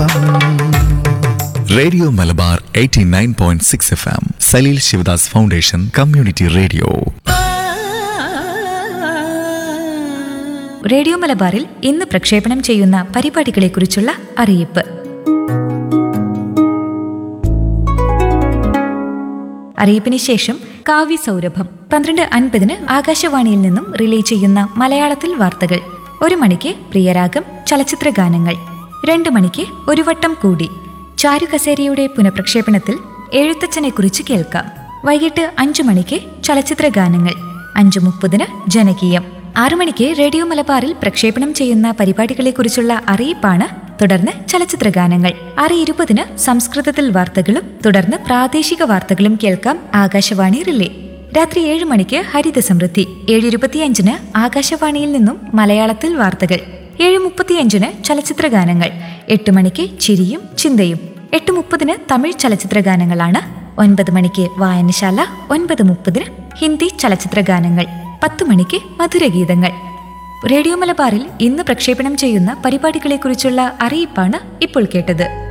radio Malabar 89.6 F M Salil Sivadas foundation community radio radio മലബാറിൽ ഇന്ന് പ്രക്ഷേപണം ചെയ്യുന്ന പരിപാടികളെക്കുറിച്ചുള്ള അറിയിപ്പ് അറിയിപ്പിന് ശേഷം കാവ്യ സൗരഭം പന്ത്രണ്ട് അൻപതിന് ആകാശവാണിയിൽ നിന്നും റിലേ ചെയ്യുന്ന മലയാളത്തിൽ വാർത്തകൾ ഒരു മണിക്ക് പ്രിയരാഗം ചലച്ചിത്ര ഗാനങ്ങൾ രണ്ട് മണിക്ക് ഒരു വട്ടം കൂടി ചാരുകസേരയുടെ പുനഃപ്രക്ഷേപണത്തിൽ എഴുത്തച്ഛനെക്കുറിച്ച് കേൾക്കാം വൈകിട്ട് അഞ്ചു മണിക്ക് ചലച്ചിത്ര ഗാനങ്ങൾ അഞ്ചു മുപ്പതിന് ജനകീയം ആറു മണിക്ക് റേഡിയോ മലബാറിൽ പ്രക്ഷേപണം ചെയ്യുന്ന പരിപാടികളെക്കുറിച്ചുള്ള അറിയിപ്പാണ് തുടർന്ന് ചലച്ചിത്ര ഗാനങ്ങൾ ആറ് ഇരുപതിന് സംസ്കൃതത്തിൽ വാർത്തകളും തുടർന്ന് പ്രാദേശിക വാർത്തകളും കേൾക്കാം ആകാശവാണി റിലേ രാത്രി ഏഴ് മണിക്ക് ഹരിത സമൃദ്ധി ഏഴ് ഇരുപത്തിയഞ്ചിന് ആകാശവാണിയിൽ നിന്നും മലയാളത്തിൽ വാർത്തകൾ ഏഴ് മുപ്പത്തിയഞ്ചിന് ചലച്ചിത്ര ഗാനങ്ങൾ എട്ട് മണിക്ക് ചിരിയും ചിന്തയും എട്ട് മുപ്പതിന് തമിഴ് ചലച്ചിത്ര ഗാനങ്ങളാണ് ഒൻപത് മണിക്ക് വായനശാല ഒൻപത് മുപ്പതിന് ഹിന്ദി ചലച്ചിത്ര ഗാനങ്ങൾ പത്ത് മണിക്ക് മധുരഗീതങ്ങൾ റേഡിയോ മലബാറിൽ ഇന്ന് പ്രക്ഷേപണം ചെയ്യുന്ന പരിപാടികളെക്കുറിച്ചുള്ള അറിയിപ്പാണ് ഇപ്പോൾ കേട്ടത്